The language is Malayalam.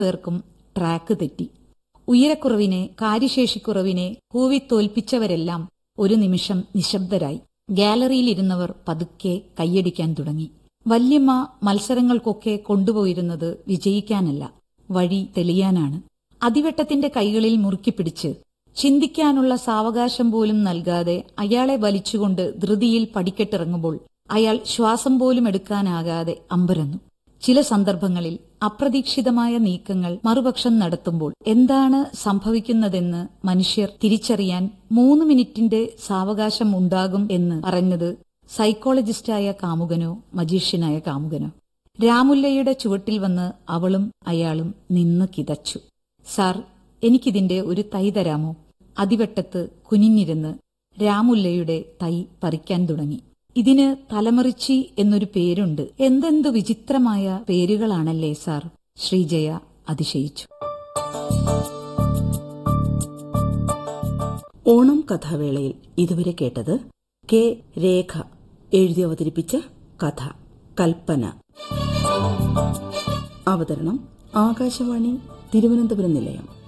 പേർക്കും ട്രാക്ക് തെറ്റി ഉയരക്കുറവിനെ കാര്യശേഷിക്കുറവിനെ കൂവിത്തോൽപ്പിച്ചവരെല്ലാം ഒരു നിമിഷം നിശബ്ദരായി ഗാലറിയിലിരുന്നവർ പതുക്കെ കൈയടിക്കാൻ തുടങ്ങി വല്യമ്മ മത്സരങ്ങൾക്കൊക്കെ കൊണ്ടുപോയിരുന്നത് വിജയിക്കാനല്ല വഴി തെളിയാനാണ് അതിവെട്ടത്തിന്റെ കൈകളിൽ മുറുക്കിപ്പിടിച്ച് ചിന്തിക്കാനുള്ള സാവകാശം പോലും നൽകാതെ അയാളെ വലിച്ചുകൊണ്ട് ധൃതിയിൽ പടിക്കെട്ടിറങ്ങുമ്പോൾ അയാൾ ശ്വാസം പോലും എടുക്കാനാകാതെ അമ്പരന്നു ചില സന്ദർഭങ്ങളിൽ അപ്രതീക്ഷിതമായ നീക്കങ്ങൾ മറുപക്ഷം നടത്തുമ്പോൾ എന്താണ് സംഭവിക്കുന്നതെന്ന് മനുഷ്യർ തിരിച്ചറിയാൻ മൂന്ന് മിനിറ്റിന്റെ സാവകാശം ഉണ്ടാകും എന്ന് പറഞ്ഞത് സൈക്കോളജിസ്റ്റായ കാമുകനോ മജീഷ്യനായ കാമുകനോ രാമുല്ലയുടെ ചുവട്ടിൽ വന്ന് അവളും അയാളും നിന്ന് കിതച്ചു സാർ എനിക്കിതിന്റെ ഒരു തൈ തരാമോ അതിവെട്ടത്ത് കുനിഞ്ഞിരുന്ന് രാമുല്ലയുടെ തൈ പറിക്കാൻ തുടങ്ങി ഇതിന് തലമറിച്ചി എന്നൊരു പേരുണ്ട് എന്തെന്തു വിചിത്രമായ പേരുകളാണല്ലേ സാർ ശ്രീജയ അതിശയിച്ചു ഓണം കഥാവേളയിൽ ഇതുവരെ കേട്ടത് കെ രേഖ എഴുതി അവതരിപ്പിച്ച കഥ കൽപ്പന അവതരണം ആകാശവാണി തിരുവനന്തപുരം നിലയം